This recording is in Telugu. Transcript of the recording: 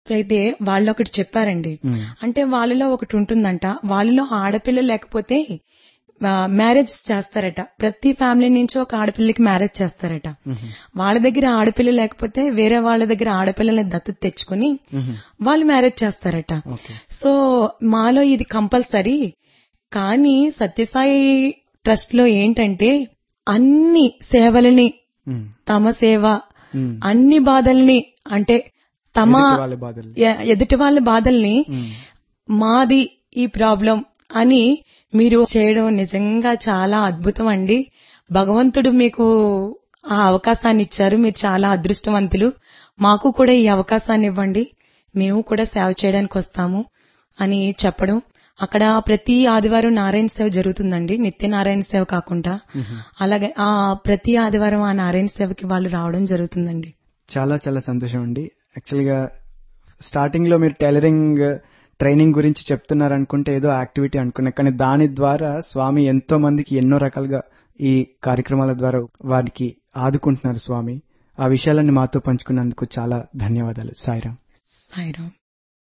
అయితే వాళ్ళు ఒకటి చెప్పారండి మ్మ్. అంటే వాళ్ళలో ఒకటి ఉంటుందంట వాళ్ళలో ఆడపిల్ల లేకపోతే మ్యారేజ్ చేస్తారట ప్రతి ఫ్యామిలీ నుంచి ఒక ఆడపిల్లకి మ్యారేజ్ చేస్తారట మ్మ్. వాళ్ళ దగ్గర ఆడపిల్ల లేకపోతే వేరే వాళ్ళ దగ్గర ఆడపిల్లల్ని దత్తత తెచ్చుకొని మ్మ్. వాళ్ళు మ్యారేజ్ చేస్తారట ఓకే సో మాలో ఇది కంపల్సరీ కానీ సత్యసాయి ట్రస్ట్ లో ఏంటంటే అన్ని సేవలని మ్మ్. తమ సేవ మ్మ్. అన్ని బాధల్ని అంటే తమ ఎదుటి వాళ్ళ బాధలు ఎ- ఎదుటి వాళ్ళ బాధల్ని మ్మ్. మాది ఈ ప్రాబ్లం అని మీరు చేయడం నిజంగా చాలా అద్భుతం అండి భగవంతుడు మీకు ఆ అవకాశాన్ని ఇచ్చారు మీరు చాలా అదృష్టవంతులు మాకు కూడా ఈ అవకాశాన్ని ఇవ్వండి మేము కూడా సేవ చేయడానికి వస్తాము అని చెప్పడం అక్కడ ప్రతి ఆదివారం నారాయణ సేవ జరుగుతుందండి నిత్య నారాయణ సేవ కాకుండా మ్మ్. అలాగే ఆ ప్రతి ఆదివారం ఆ నారాయణ సేవకి వాళ్ళు రావడం జరుగుతుందండి చాలా చాలా సంతోషం అండి యాక్చువల్గా స్టార్టింగ్ లో మీరు టైలరింగ్ ట్రైనింగ్ గురించి చెప్తున్నారు అనుకుంటే ఏదో యాక్టివిటీ అనుకున్నా కానీ దాని ద్వారా స్వామి ఎంతో మందికి ఎన్నో రకాలుగా ఈ కార్యక్రమాల ద్వారా వారికి ఆదుకుంటున్నారు స్వామి ఆ విషయాలన్నీ మాతో పంచుకున్నందుకు చాలా ధన్యవాదాలు సాయిరామ్ సాయిరామ్